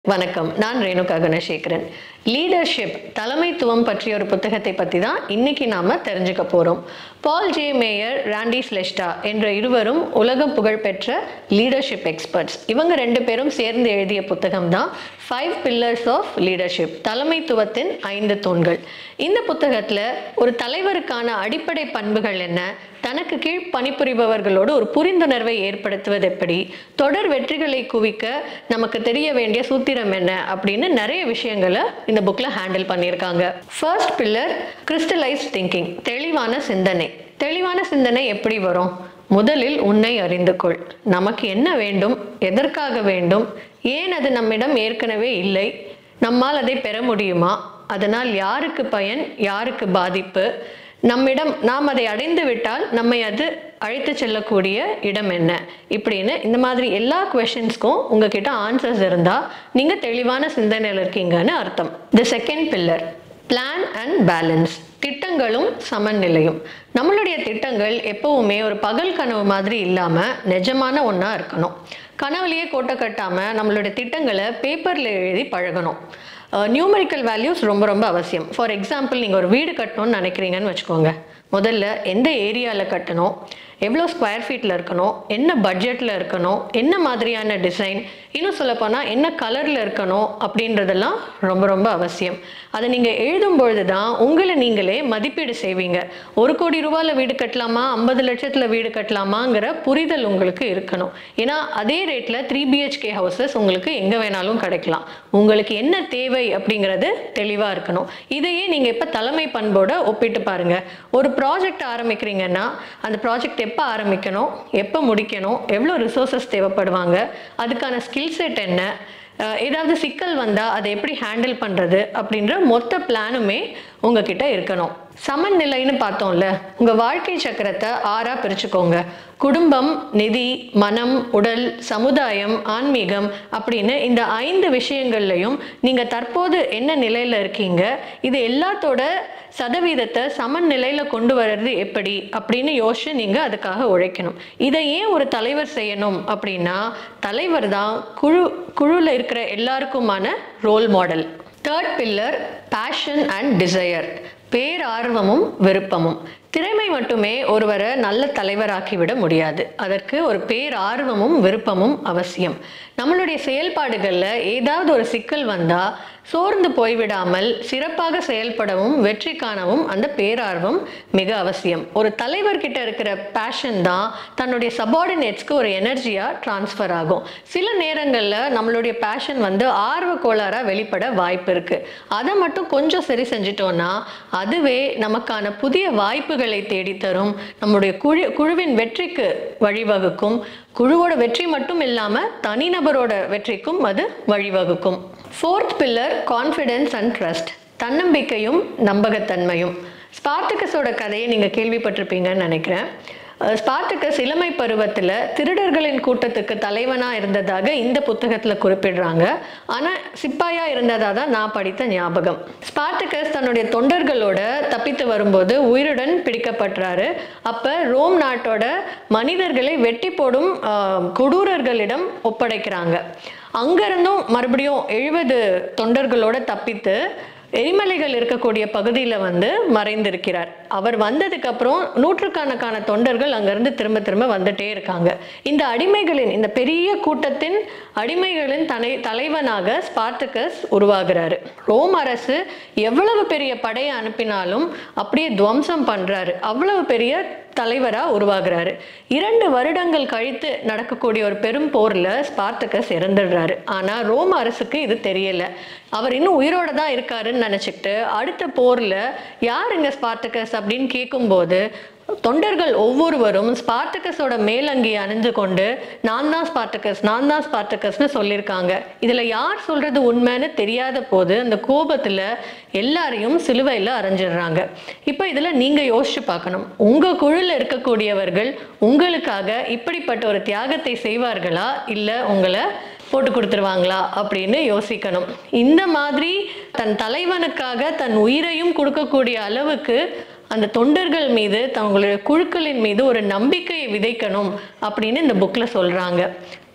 வணக்கம் நான் ரேணுகா குணசேகரன் லீடர்ஷிப் தலைமைத்துவம் பற்றிய ஒரு புத்தகத்தை பற்றி தான் இன்னைக்கு நாம தெரிஞ்சுக்க போறோம் பால் ஜே மேயர் ராண்டி ஸ்லெஸ்டா என்ற இருவரும் உலக புகழ்பெற்ற லீடர்ஷிப் எக்ஸ்பர்ட்ஸ் இவங்க ரெண்டு பேரும் சேர்ந்து எழுதிய புத்தகம் தான் ஃபைவ் பில்லர்ஸ் ஆஃப் லீடர்ஷிப் தலைமைத்துவத்தின் ஐந்து தூண்கள் இந்த புத்தகத்தில் ஒரு தலைவருக்கான அடிப்படை பண்புகள் என்ன தனக்கு கீழ் பணிபுரிபவர்களோடு ஒரு புரிந்துணர்வை ஏற்படுத்துவது எப்படி தொடர் வெற்றிகளை குவிக்க நமக்கு தெரிய வேண்டிய சூத்திரம் என்ன அப்படின்னு நிறைய விஷயங்களை இந்த புக்கில் ஹேண்டில் பண்ணியிருக்காங்க ஃபர்ஸ்ட் பில்லர் கிறிஸ்டலைஸ் திங்கிங் தெளிவான சிந்தனை தெளிவான சிந்தனை எப்படி வரும் முதலில் உன்னை அறிந்து கொள் நமக்கு என்ன வேண்டும் எதற்காக வேண்டும் ஏன் அது நம்மிடம் ஏற்கனவே இல்லை நம்மால் அதை பெற முடியுமா அதனால் யாருக்கு பயன் யாருக்கு பாதிப்பு நம்மிடம் நாம் அதை அடைந்து விட்டால் நம்மை அது அழைத்து செல்லக்கூடிய இடம் என்ன இப்படின்னு இந்த மாதிரி எல்லா கொஷின்ஸ்க்கும் உங்ககிட்ட ஆன்சர்ஸ் இருந்தால் நீங்கள் தெளிவான சிந்தனையில் இருக்கீங்கன்னு அர்த்தம் the second pillar plan and balance திட்டங்களும் சமநிலையும் நம்மளுடைய திட்டங்கள் எப்பவுமே ஒரு பகல் கனவு மாதிரி இல்லாமல் நிஜமான ஒன்றா இருக்கணும் கனவுலையே கோட்டை கட்டாமல் நம்மளுடைய திட்டங்களை பேப்பரில் எழுதி பழகணும் நியூமரிக்கல் வேல்யூஸ் ரொம்ப ரொம்ப அவசியம் ஃபார் எக்ஸாம்பிள் நீங்கள் ஒரு வீடு கட்டணும்னு நினைக்கிறீங்கன்னு வச்சுக்கோங்க முதல்ல எந்த ஏரியாவில் கட்டணும் எவ்வளோ ஸ்கொயர் ஃபீட்டில் இருக்கணும் என்ன பட்ஜெட்டில் இருக்கணும் என்ன மாதிரியான டிசைன் இன்னும் சொல்லப்போனால் என்ன கலரில் இருக்கணும் அப்படின்றதெல்லாம் ரொம்ப ரொம்ப அவசியம் அதை நீங்கள் எழுதும் பொழுது தான் உங்களை நீங்களே மதிப்பீடு செய்வீங்க ஒரு கோடி ரூபாயில் வீடு கட்டலாமா ஐம்பது லட்சத்தில் வீடு கட்டலாமாங்கிற புரிதல் உங்களுக்கு இருக்கணும் ஏன்னா அதே ரேட்டில் த்ரீ பிஹெச்கே ஹவுசஸ் உங்களுக்கு எங்கே வேணாலும் கிடைக்கலாம் உங்களுக்கு என்ன தேவை அப்படிங்கிறது தெளிவாக இருக்கணும் இதையே நீங்கள் இப்போ தலைமை பண்போட ஒப்பிட்டு பாருங்கள் ஒரு ப்ராஜெக்ட் ஆரம்பிக்கிறீங்கன்னா அந்த ப்ராஜெக்ட் எப்போ ஆரம்பிக்கணும் எப்போ முடிக்கணும் எவ்வளோ ரிசோர்ஸஸ் தேவைப்படுவாங்க அதுக்கான ஸ்கில் செட் என்ன அஹ் ஏதாவது சிக்கல் வந்தால் அதை எப்படி ஹேண்டில் பண்ணுறது அப்படின்ற மொத்த பிளானுமே உங்ககிட்ட இருக்கணும் சமநிலைன்னு பார்த்தோம்ல உங்கள் வாழ்க்கை சக்கரத்தை ஆறாக பிரிச்சுக்கோங்க குடும்பம் நிதி மனம் உடல் சமுதாயம் ஆன்மீகம் அப்படின்னு இந்த ஐந்து விஷயங்கள்லையும் நீங்கள் தற்போது என்ன நிலையில் இருக்கீங்க இது எல்லாத்தோட சதவீதத்தை சமநிலையில் கொண்டு வர்றது எப்படி அப்படின்னு யோசிச்சு நீங்கள் அதுக்காக உழைக்கணும் இதை ஏன் ஒரு தலைவர் செய்யணும் அப்படின்னா தலைவர் தான் குழு குழுவில் இருக்கிற எல்லாருக்குமான role model third pillar passion and desire பேரார்வமும் விருப்பமும் திறமை மட்டுமே ஒருவரை நல்ல தலைவராக்கிவிட முடியாது அதற்கு ஒரு பேரார்வமும் விருப்பமும் அவசியம் நம்மளுடைய செயல்பாடுகளில் ஏதாவது ஒரு சிக்கல் வந்தால் சோர்ந்து போய்விடாமல் சிறப்பாக செயல்படவும் வெற்றி காணவும் அந்த பேரார்வம் மிக அவசியம் ஒரு தலைவர்கிட்ட இருக்கிற பேஷன் தான் தன்னுடைய சபார்டினேட்ஸ்க்கு ஒரு எனர்ஜியாக டிரான்ஸ்ஃபர் ஆகும் சில நேரங்களில் நம்மளுடைய பேஷன் வந்து ஆர்வ கோளாறாக வெளிப்பட வாய்ப்பு இருக்குது அதை மட்டும் கொஞ்சம் சரி செஞ்சிட்டோன்னா அதுவே நமக்கான புதிய வாய்ப்புகளை தேடித்தரும் நம்முடைய குழு குழுவின் வெற்றிக்கு வழிவகுக்கும் குழுவோட வெற்றி மட்டும் இல்லாமல் தனிநபரோட வெற்றிக்கும் அது வழிவகுக்கும் fourth pillar confidence and trust தன்னம்பிக்கையும் நம்பகத்தன்மையும் ஸ்பார்டகஸோட கதையை நீங்கள் கேள்விப்பட்டிருப்பீங்கன்னு நினைக்கிறேன் அஹ் ஸ்பார்டகஸ் இளமை பருவத்தில் திருடர்களின் கூட்டத்துக்கு தலைவனாக இருந்ததாக இந்த புத்தகத்தில் குறிப்பிடுறாங்க ஆனால் சிப்பாயாக இருந்ததாக தான் நான் படித்த ஞாபகம் ஸ்பார்டகஸ் தன்னுடைய தொண்டர்களோட தப்பித்து வரும்போது உயிருடன் பிடிக்கப்பட்டாரு அப்போ ரோம் நாட்டோட மனிதர்களை வெட்டி போடும் அஹ், கொடூரர்களிடம் ஒப்படைக்கிறாங்க அங்கிருந்தும் மறுபடியும் எழுபது தொண்டர்களோட தப்பித்து எரிமலைகள் இருக்கக்கூடிய பகுதியில் வந்து மறைந்திருக்கிறார் அவர் வந்ததுக்கு அப்புறம் நூற்றுக்கணக்கான தொண்டர்கள் அங்கிருந்து திரும்ப திரும்ப வந்துட்டே இருக்காங்க இந்த அடிமைகளின் இந்த பெரிய கூட்டத்தின் அடிமைகளின் தலை தலைவனாக ஸ்பார்டகஸ் உருவாகிறாரு ரோம் அரசு எவ்வளவு பெரிய படையை அனுப்பினாலும் அப்படியே துவம்சம் பண்றாரு அவ்வளவு பெரிய தலைவரா உருவாகிறாரு இரண்டு வருடங்கள் கழித்து நடக்கக்கூடிய ஒரு பெரும் போர்ல ஸ்பார்டகஸ் இறந்துடுறாரு ஆனா ரோம் அரசுக்கு இது தெரியல அவர் இன்னும் உயிரோட தான் இருக்காருன்னு நினைச்சுக்கிட்டு அடுத்த போர்ல யாருங்க ஸ்பார்டகஸ் அப்படின்னு கேட்கும்போது தொண்டர்கள் ஒவ்வொருவரும் ஸ்பார்டகஸோட மேலங்கி அணிஞ்சு கொண்டு நான் தான் ஸ்பார்டகஸ் நான் தான் ஸ்பார்டகஸ்னு சொல்லியிருக்காங்க இதுல யார் சொல்றது உண்மைன்னு தெரியாத போது அந்த கோபத்துல எல்லாரையும் சிலுவையில் அரைஞ்சிடுறாங்க இப்போ இதுல நீங்க யோசிச்சு பார்க்கணும் உங்க குழுல இருக்கக்கூடியவர்கள் உங்களுக்காக இப்படிப்பட்ட ஒரு தியாகத்தை செய்வார்களா இல்லை உங்களை போட்டு கொடுத்துருவாங்களா அப்படின்னு யோசிக்கணும் இந்த மாதிரி தன் தலைவனுக்காக தன் உயிரையும் கொடுக்கக்கூடிய அளவுக்கு அந்த தொண்டர்கள் மீது தங்களுடைய குழுக்களின் மீது ஒரு நம்பிக்கையை விதைக்கணும் அப்படின்னு இந்த புக்கில் சொல்கிறாங்க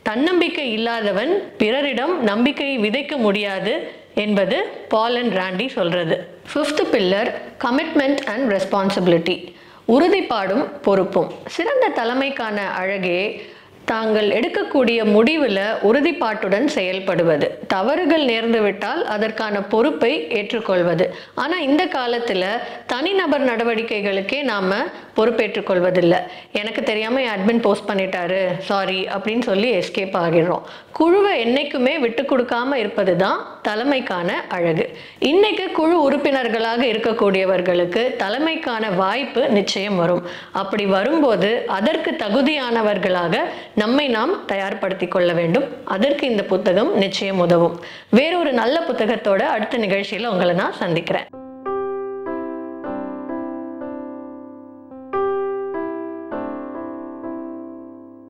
தன்னம்பிக்கை இல்லாதவன் பிறரிடம் நம்பிக்கையை விதைக்க முடியாது என்பது பால் அண்ட் ராண்டி சொல்றது fifth pillar commitment and responsibility உறுதிப்பாடும் பொறுப்பும் சிறந்த தலைமைக்கான அழகே தாங்கள் எடுக்கக்கூடிய முடிவில் உறுதிப்பாட்டுடன் செயல்படுவது தவறுகள் நேர்ந்துவிட்டால் அதற்கான பொறுப்பை ஏற்றுக்கொள்வது ஆனால் இந்த காலத்தில் தனிநபர் நடவடிக்கைகளுக்கே நாம் பொறுப்பேற்றுக்கொள்வதில்லை எனக்கு தெரியாமல் என் அட்மின் போஸ்ட் பண்ணிட்டாரு சாரி அப்படின்னு சொல்லி எஸ்கேப் ஆகிடுறோம் குழுவை என்னைக்குமே விட்டு கொடுக்காம இருப்பது தான் தலைமைக்கான அழகு இன்னைக்கு குழு உறுப்பினர்களாக இருக்கக்கூடியவர்களுக்கு தலைமைக்கான வாய்ப்பு நிச்சயம் வரும் அப்படி வரும்போது அதற்கு தகுதியானவர்களாக நம்மை நாம் தயார்படுத்திக் கொள்ள வேண்டும் அதற்கு இந்த புத்தகம் நிச்சயம் உதவும் வேறொரு நல்ல புத்தகத்தோட அடுத்த நிகழ்ச்சியில் உங்களை நான் சந்திக்கிறேன்